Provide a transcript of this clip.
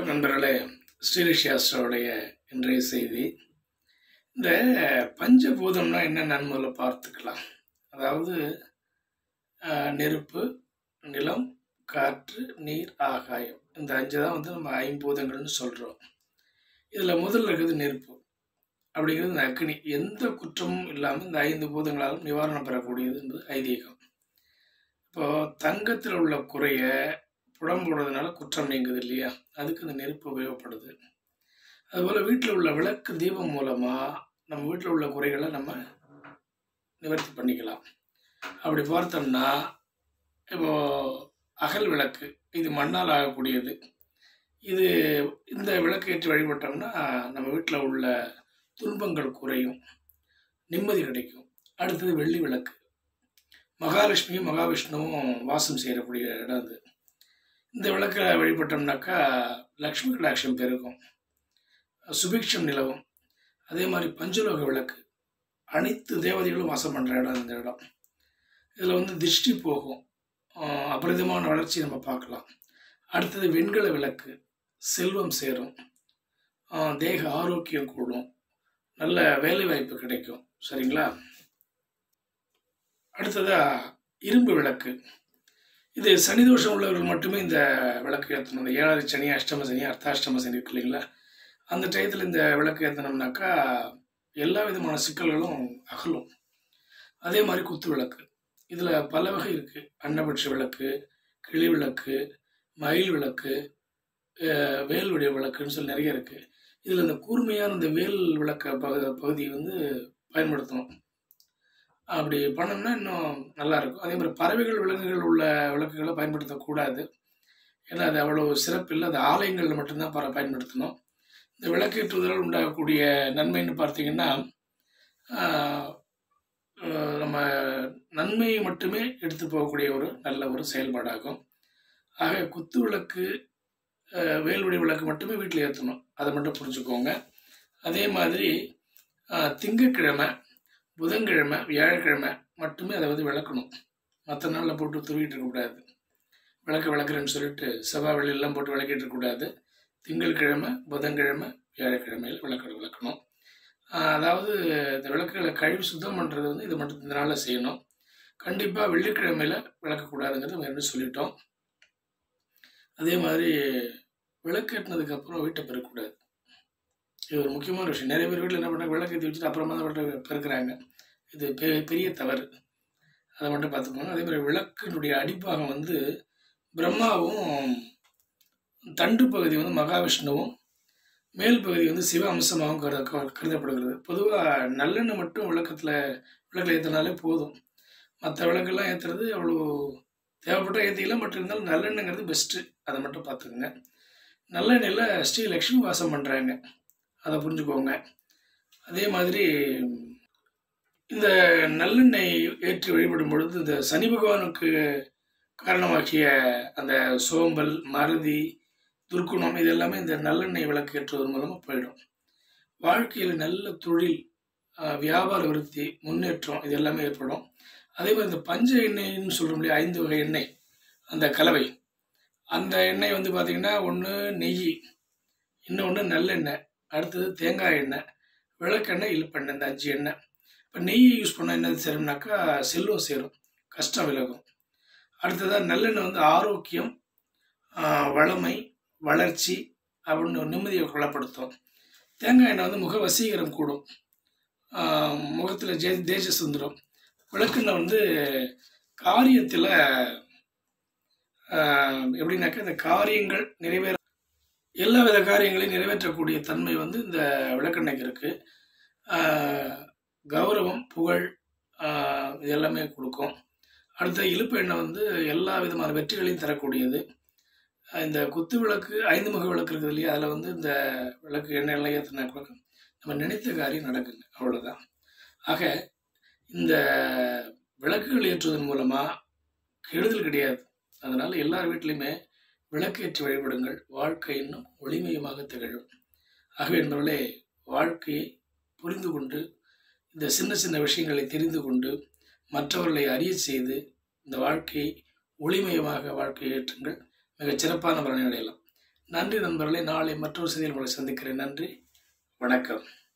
நண்பர்களே ஸ்ரீரிஷியாஸ்டருடைய இன்றைய செய்தி இந்த பஞ்சபூதம்னா என்னென்னு முதல்ல பார்த்துக்கலாம் அதாவது அஹ், நெருப்பு நிலம் காற்று நீர் ஆகாயம் இந்த அஞ்சு தான் வந்து நம்ம ஐம்பூதங்கள்னு சொல்கிறோம் இதில் முதல்ல இருக்குது நெருப்பு அப்படிங்கிறது இந்த அக்னி எந்த குற்றமும் இல்லாமல் இந்த ஐந்து பூதங்களாலும் நிவாரணம் பெறக்கூடியது என்பது ஐதீகம் இப்போ தங்கத்தில் உள்ள குறைய புடம் போடுறதுனால குற்றம் நீங்குது இல்லையா அதுக்கு இந்த நெருப்பு உபயோகப்படுது அதுபோல் வீட்டில் உள்ள விளக்கு தீபம் மூலமாக நம்ம வீட்டில் உள்ள குறைகளை நம்ம நிவர்த்தி பண்ணிக்கலாம் அப்படி பார்த்தோம்னா இப்போ அகல் விளக்கு இது மண்ணால் ஆகக்கூடியது இது இந்த விளக்கு ஏற்றி வழிபட்டோம்னா நம்ம வீட்டில் உள்ள துன்பங்கள் குறையும் நிம்மதி கிடைக்கும் அடுத்தது வெள்ளி விளக்கு மகாலட்சுமியும் மகாவிஷ்ணுவும் வாசம் செய்யக்கூடிய இடம் அது இந்த விளக்கை வழிபட்டோம்னாக்கா லக்ஷ்மி கடாட்சம் பெருகும் சுபிக்ஷம் நிலவும் அதே மாதிரி பஞ்சலோக விளக்கு அனைத்து தேவதைகளும் வாசம் பண்ணுற இடம் இந்த இடம் இதில் வந்து திருஷ்டி போகும் ஆஹ் அபரிதமான வளர்ச்சி நம்ம பார்க்கலாம் அடுத்தது வெண்கல விளக்கு செல்வம் சேரும் ஆஹ் தேக ஆரோக்கியம் கூடும் நல்ல வேலை வாய்ப்பு கிடைக்கும் சரிங்களா அடுத்ததா இரும்பு விளக்கு இது சனி தோஷம் உள்ளவர்கள் மட்டுமே இந்த விளக்கு ஏற்றணும் இந்த ஏழாவது சனி அஷ்டம சனி அர்த்தாஷ்டம சனி இருக்கு இல்லைங்களா அந்த டயத்தில் இந்த விளக்கு ஏற்றினோம்னாக்கா எல்லா விதமான சிக்கல்களும் அகலும் அதே மாதிரி குத்து விளக்கு இதில் பல வகை இருக்குது அன்னபட்ச விளக்கு கிளி விளக்கு மயில் விளக்கு அஹ் வேல் வடிவ விளக்குன்னு சொல்லி நிறைய இருக்குது இதில் இந்த கூர்மையான இந்த வேல் விளக்க பகு பகுதியை வந்து பயன்படுத்தணும் அப்படி பண்ணோம்னா இன்னும் நல்லா இருக்கும் அதே மாதிரி பறவைகள் விலங்குகள் உள்ள விளக்குகளை பயன்படுத்தக்கூடாது ஏன்னா அது அவ்வளோ சிறப்பு இல்லை அது ஆலயங்களில் மட்டும்தான் பர பயன்படுத்தணும் இந்த விளக்கேற்றுவதால் உண்டாகக்கூடிய நன்மைன்னு பார்த்தீங்கன்னா ஆஹ், ஆஹ், நம்ம நன்மையை மட்டுமே எடுத்து போகக்கூடிய ஒரு நல்ல ஒரு செயல்பாடாகும் ஆக குத்து விளக்கு ஆஹ், வேல்வடி விளக்கு மட்டுமே வீட்டில் ஏற்றணும் அதை மட்டும் புரிஞ்சுக்கோங்க அதே மாதிரி ஆஹ், திங்கட்கிழமை புதன்கிழமை வியாழக்கிழமை மட்டுமே அதை வந்து விளக்கணும் மற்ற நாளில் போட்டு துருவிட்டு இருக்கக்கூடாது விளக்கு விளக்குறேன்னு சொல்லிட்டு செவ்வாய் வெள்ளியெல்லாம் போட்டு விளக்கிட்டு இருக்கக்கூடாது திங்கட்கிழமை புதன்கிழமை வியாழக்கிழமையில் விளக்கு விளக்கணும் ஆஹ் அதாவது இந்த விளக்குகளை கழுவி சுத்தம் பண்ணுறது வந்து இது மட்டும் இந்த நாளில் செய்யணும் கண்டிப்பாக வெள்ளிக்கிழமையில் விளக்கக்கூடாதுங்கிறது நம்ம ஏற்கனவே சொல்லிட்டோம் அதே மாதிரி விளக்கேற்றினதுக்கப்புறம் வீட்டை பெருக்கக்கூடாது இது ஒரு முக்கியமான விஷயம் நிறைய பேர் வீட்டில் என்ன பண்ணுறாங்க விளக்கேற்றி வச்சுட்டு அப்புறமா தான் வீட்டை பெருக்கிறாங்க இது பெ பெரிய தவறு அதை மட்டும் பார்த்துக்கோங்க அதே மாதிரி விளக்கினுடைய அடிப்பாகம் வந்து பிரம்மாவும் தண்டு பகுதி வந்து மகாவிஷ்ணுவும் மேல் பகுதி வந்து சிவ அம்சமாகவும் கருத க- கருதப்படுகிறது பொதுவாக நல்லெண்ணெய் மட்டும் விளக்கத்தில் விளக்கில் ஏற்றினாலே போதும் மற்ற விளக்கெல்லாம் ஏற்றுறது அவ்வளோ தேவைப்பட்ட ஏற்றிக்கலாம் பட் இருந்தாலும் நல்லெண்ணெய்ங்கிறது பெஸ்ட்டு அதை மட்டும் பார்த்துக்குங்க நல்லெண்ணெயில் ஸ்ரீ லக்ஷ்மி வாசம் பண்ணுறாங்க அதை புரிஞ்சுக்கோங்க அதே மாதிரி இந்த நல்லெண்ணெய் ஏற்றி வழிபடும் பொழுது இந்த சனி பகவானுக்கு காரணமாக்கிய அந்த சோம்பல் மறதி துர்க்குணம் இது எல்லாமே இந்த நல்லெண்ணெய் விளக்கு ஏற்றுவதன் மூலமாக போயிடும் வாழ்க்கையில் நல்ல தொழில் ஆஹ், வியாபார விருத்தி முன்னேற்றம் இது எல்லாமே ஏற்படும் அதே மாதிரி இந்த பஞ்ச எண்ணெய்ன்னு சொல்கிறோம் இல்லையா ஐந்து வகை எண்ணெய் அந்த கலவை அந்த எண்ணெய் வந்து பார்த்திங்கன்னா ஒன்று நெய் இன்னொன்று நல்லெண்ணெய் அடுத்தது தேங்காய் எண்ணெய் விளக்கெண்ணெய் இழுப்பெண்ணெய் இந்த அஞ்சு எண்ணெய் இப்போ நெய் யூஸ் பண்ணால் என்ன சேரும்னாக்கா செல்வம் சேரும் கஷ்டம் விலகும் அடுத்ததாக நல்லெண்ணெய் வந்து ஆரோக்கியம் ஆஹ், வளமை வளர்ச்சி அப்படின்னு நிம்மதியை கொள்ளப்படுத்தும் தேங்காய் எண்ணெய் வந்து முக வசீகரம் கூடும் முகத்தில் ஜே தேஜஸ் வந்துடும் விளக்கெண்ணெய் வந்து காரியத்தில் எப்படின்னாக்கா இந்த காரியங்கள் நிறைவேற எல்லா வித காரியங்களையும் நிறைவேற்றக்கூடிய தன்மை வந்து இந்த விளக்கெண்ணெய்க்கு இருக்குது கௌரவம் புகழ் ஆஹ், இது எல்லாமே கொடுக்கும் அடுத்த இழுப்பு எண்ணெய் வந்து எல்லா விதமான வெற்றிகளையும் தரக்கூடியது அஹ் இந்த குத்து விளக்கு ஐந்து முக விளக்கு இருக்குது இல்லையா அதில் வந்து இந்த விளக்கு எண்ணெய் எல்லாம் ஏற்றினா கூட நம்ம நினைத்த காரியம் நடக்குங்க அவ்வளோதான் ஆக இந்த விளக்குகள் ஏற்றுவதன் மூலமாக கெடுதல் கிடையாது அதனால் எல்லார் வீட்லேயுமே விளக்கேற்றி வழிபடுங்கள் வாழ்க்கை இன்னும் ஒளிமயமாக திகழும் ஆகவே என்பவர்களே வாழ்க்கையை புரிந்து கொண்டு இந்த சின்ன சின்ன விஷயங்களை தெரிந்து கொண்டு மற்றவர்களை அறிய செய்து இந்த வாழ்க்கையை ஒளிமயமாக வாழ்க்கையை ஏற்றுங்கள் மிகச் சிறப்பான பலனை அடையலாம் நன்றி நண்பர்களே நாளை மற்றொரு செய்தியில் உங்களை சந்திக்கிறேன் நன்றி வணக்கம்